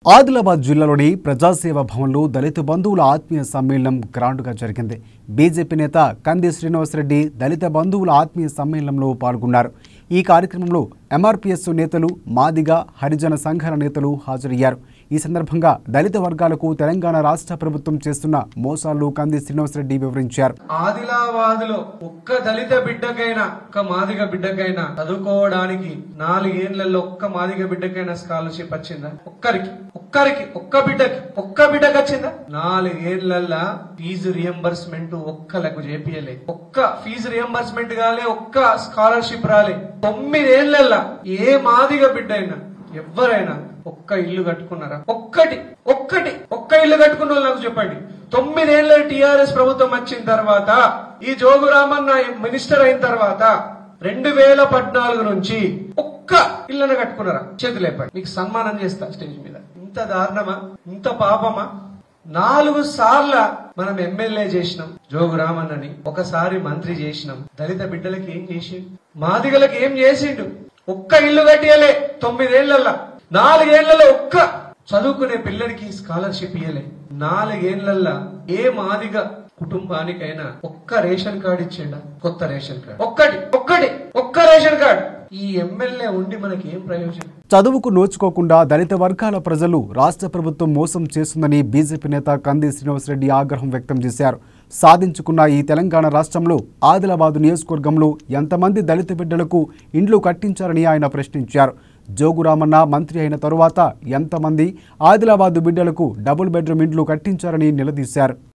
ఆదిలాబాద్ జిల్లాలోని ప్రజాసేవ భవన్లో దళిత బంధువుల ఆత్మీయ సమ్మేళనం గ్రాండ్గా జరిగింది బీజేపీ నేత కంది శ్రీనివాసరెడ్డి దళిత బంధువుల ఆత్మీయ సమ్మేళనంలో పాల్గొన్నారు ఈ కార్యక్రమంలో ఎంఆర్పీఎస్ నేతలు మాదిగ హరిజన సంఘాల నేతలు హాజరయ్యారు ఈ సందర్భంగా దళిత వర్గాలకు తెలంగాణ రాష్ట్ర ప్రభుత్వం చేస్తున్న మోసాలు కంది శ్రీనివాసరెడ్డి వివరించారు ఆదిలాబాద్ లో ఒక్క దళిత బిడ్డకైనా ఒక్క మాదిగ బిడ్డకైనా చదువుకోవడానికి నాలుగేళ్లలో ఒక్క మాదిగ బిడ్డకైనా స్కాలర్షిప్ వచ్చిందా ఒక్కరికి ఒక్కరికి ఒక్క బిడ్డకి ఒక్క బిడ్డకి వచ్చిందా నాలుగేళ్లలో ఫీజు రియంబర్స్మెంట్ ఒక్కలకు చేపియలే ఒక్క ఫీజు రియంబర్స్మెంట్ కాలే ఒక్క స్కాలర్షిప్ రాలే తొమ్మిదేళ్లలో ఏ మాదిగ బిడ్డ అయినా ఎవరైనా ఒక్క ఇల్లు కట్టుకున్నారా ఒక్కటి ఒక్కటి ఒక్క ఇల్లు కట్టుకున్న వాళ్ళు నాకు చెప్పండి తొమ్మిదేళ్ల టిఆర్ఎస్ ప్రభుత్వం వచ్చిన తర్వాత ఈ జోగు రామన్న మినిస్టర్ అయిన తర్వాత రెండు వేల పద్నాలుగు నుంచి ఒక్క ఇల్లును కట్టుకున్నారా చేతులేపండి మీకు సన్మానం చేస్తా స్టేజ్ మీద ఇంత దారుణమా ఇంత పాపమా నాలుగు సార్ల మనం ఎమ్మెల్యే చేసినాం జోగు రామన్నని ఒకసారి మంత్రి చేసినాం దళిత బిడ్డలకి ఏం చేసిండు మాదిగలకి ఏం చేసిండు ఒక్క ఇల్లు కట్టియలే తొమ్మిదేళ్లలో నాలుగేళ్లలో ఒక్క చదువుకునే పిల్లడికి స్కాలర్షిప్ ఇయ్యలే నాలుగేళ్లలో ఏ మాదిగ కుటుంబానికైనా ఒక్క రేషన్ కార్డు ఇచ్చిండా కొత్త రేషన్ కార్డు ఒక్కటి ఒక్కటి ఒక్క రేషన్ కార్డు ఈ ఎమ్మెల్యే ఉండి మనకి ఏం ప్రయోజనం చదువుకు నోచుకోకుండా దళిత వర్గాల ప్రజలు రాష్ట్ర ప్రభుత్వం మోసం చేస్తుందని బీజేపీ నేత కంది శ్రీనివాసరెడ్డి ఆగ్రహం వ్యక్తం చేశారు సాధించుకున్న ఈ తెలంగాణ రాష్ట్రంలో ఆదిలాబాద్ నియోజకవర్గంలో ఎంతమంది దళిత బిడ్డలకు ఇండ్లు కట్టించారని ఆయన ప్రశ్నించారు జోగురామన్న మంత్రి అయిన తరువాత ఎంతమంది ఆదిలాబాద్ బిడ్డలకు డబుల్ బెడ్రూమ్ ఇండ్లు కట్టించారని నిలదీశారు